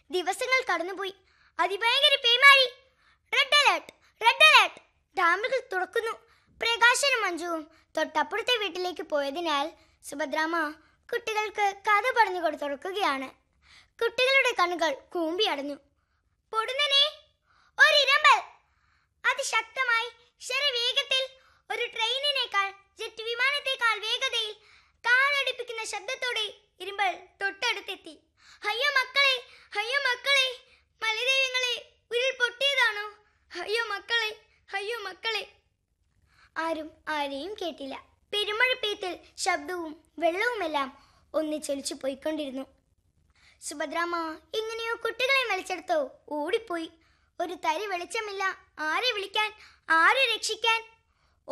ദിവസങ്ങൾ കടന്നുപോയി അതിഭയങ്കര പേമാരി റെഡ് അലേർട്ട് റെഡ് അലേർട്ട് ഡാമുകൾ തുറക്കുന്നു പ്രകാശനും മഞ്ജുവും തൊട്ടപ്പുറത്തെ വീട്ടിലേക്ക് പോയതിനാൽ സുഭദ്രാമ്മ കുട്ടികൾക്ക് കഥ പറഞ്ഞു കൊടുത്തുറക്കുകയാണ് കുട്ടികളുടെ കണ്ണുകൾ കൂമ്പി അടഞ്ഞു പൊടുന്നനെ ഒരു ഇരമ്പൽ അതിശക്തമായി ശരവേഗത്തിൽ ഒരു ട്രെയിനിനേക്കാൾ ജെറ്റ് വിമാനത്തേക്കാൾ വേഗതയിൽ കാലടിപ്പിക്കുന്ന ശബ്ദത്തോടെ ഇരുമ്പൽ തൊട്ടടുത്തെത്തി അയ്യോ മക്കളെ അയ്യോ മക്കളെ മലദൈവങ്ങളെ ഉരുൾ പൊട്ടിയതാണോ അയ്യോ മക്കളെ അയ്യോ മക്കളെ ആരും ആരെയും കേട്ടില്ല പെരുമഴ പെയ്ത്തിൽ ശബ്ദവും വെള്ളവുമെല്ലാം ഒന്നിച്ചൊലിച്ചു പോയിക്കൊണ്ടിരുന്നു സുഭദ്രാമ്മ എങ്ങനെയോ കുട്ടികളെ വലിച്ചെടുത്തോ ഓടിപ്പോയി ഒരു തരി വെളിച്ചമില്ല ആരെ വിളിക്കാൻ ആരെ രക്ഷിക്കാൻ